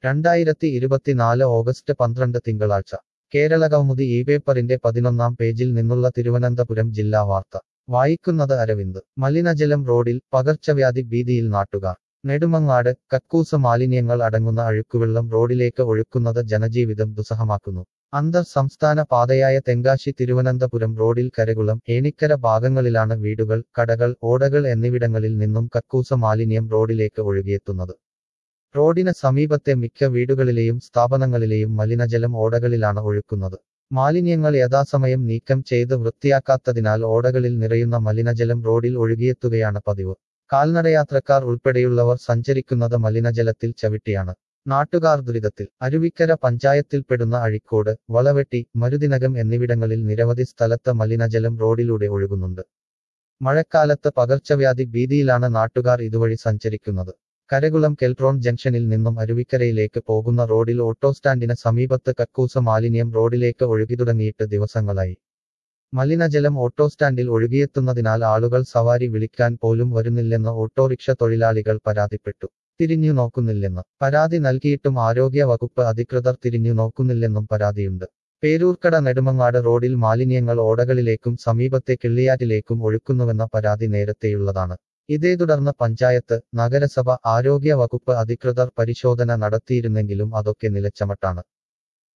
രണ്ടായിരത്തി ഇരുപത്തിനാല് ഓഗസ്റ്റ് പന്ത്രണ്ട് തിങ്കളാഴ്ച കേരള കൗമുദി ഈ പേപ്പറിന്റെ പതിനൊന്നാം പേജിൽ നിന്നുള്ള തിരുവനന്തപുരം ജില്ലാ വാർത്ത വായിക്കുന്നത് അരവിന്ദ് മലിനജലം റോഡിൽ പകർച്ചവ്യാധി ഭീതിയിൽ നാട്ടുകാർ നെടുമങ്ങാട് കക്കൂസ മാലിന്യങ്ങൾ അടങ്ങുന്ന അഴുക്കുവെള്ളം റോഡിലേക്ക് ഒഴുക്കുന്നത് ജനജീവിതം ദുസ്സഹമാക്കുന്നു അന്തർ സംസ്ഥാന പാതയായ തെങ്കാശി തിരുവനന്തപുരം റോഡിൽ കരകുളം ഏണിക്കര ഭാഗങ്ങളിലാണ് വീടുകൾ കടകൾ ഓടകൾ എന്നിവിടങ്ങളിൽ നിന്നും കക്കൂസ മാലിന്യം റോഡിലേക്ക് ഒഴുകിയെത്തുന്നത് റോഡിന് സമീപത്തെ മിക്ക വീടുകളിലെയും സ്ഥാപനങ്ങളിലെയും മലിനജലം ഓടകളിലാണ് ഒഴുക്കുന്നത് മാലിന്യങ്ങൾ യഥാസമയം നീക്കം ചെയ്ത് വൃത്തിയാക്കാത്തതിനാൽ ഓടകളിൽ നിറയുന്ന മലിനജലം റോഡിൽ ഒഴുകിയെത്തുകയാണ് പതിവ് കാൽനടയാത്രക്കാർ ഉൾപ്പെടെയുള്ളവർ സഞ്ചരിക്കുന്നത് മലിനജലത്തിൽ ചവിട്ടിയാണ് നാട്ടുകാർ ദുരിതത്തിൽ അരുവിക്കര പഞ്ചായത്തിൽപ്പെടുന്ന അഴിക്കോട് വളവെട്ടി മരുതിനകം എന്നിവിടങ്ങളിൽ നിരവധി സ്ഥലത്ത് മലിനജലം റോഡിലൂടെ ഒഴുകുന്നുണ്ട് മഴക്കാലത്ത് പകർച്ചവ്യാധി ഭീതിയിലാണ് നാട്ടുകാർ ഇതുവഴി സഞ്ചരിക്കുന്നത് കരകുളം കെൽട്രോൺ ജംഗ്ഷനിൽ നിന്നും അരുവിക്കരയിലേക്ക് പോകുന്ന റോഡിൽ ഓട്ടോ സ്റ്റാൻഡിന് സമീപത്ത് കക്കൂസ മാലിന്യം റോഡിലേക്ക് ഒഴുകി തുടങ്ങിയിട്ട് ദിവസങ്ങളായി മലിനജലം ഓട്ടോ സ്റ്റാൻഡിൽ ഒഴുകിയെത്തുന്നതിനാൽ ആളുകൾ സവാരി വിളിക്കാൻ പോലും വരുന്നില്ലെന്ന് ഓട്ടോറിക്ഷ തൊഴിലാളികൾ പരാതിപ്പെട്ടു തിരിഞ്ഞു നോക്കുന്നില്ലെന്ന് പരാതി നൽകിയിട്ടും ആരോഗ്യ വകുപ്പ് അധികൃതർ തിരിഞ്ഞു നോക്കുന്നില്ലെന്നും പരാതിയുണ്ട് പേരൂർക്കട നെടുമങ്ങാട് റോഡിൽ മാലിന്യങ്ങൾ ഓടകളിലേക്കും സമീപത്തെ കിള്ളിയാറ്റിലേക്കും ഒഴുക്കുന്നുവെന്ന പരാതി നേരത്തെയുള്ളതാണ് ഇതേ തുടർന്ന് പഞ്ചായത്ത് നഗരസഭ ആരോഗ്യ വകുപ്പ് അധികൃതർ പരിശോധന നടത്തിയിരുന്നെങ്കിലും അതൊക്കെ നിലച്ചമട്ടാണ്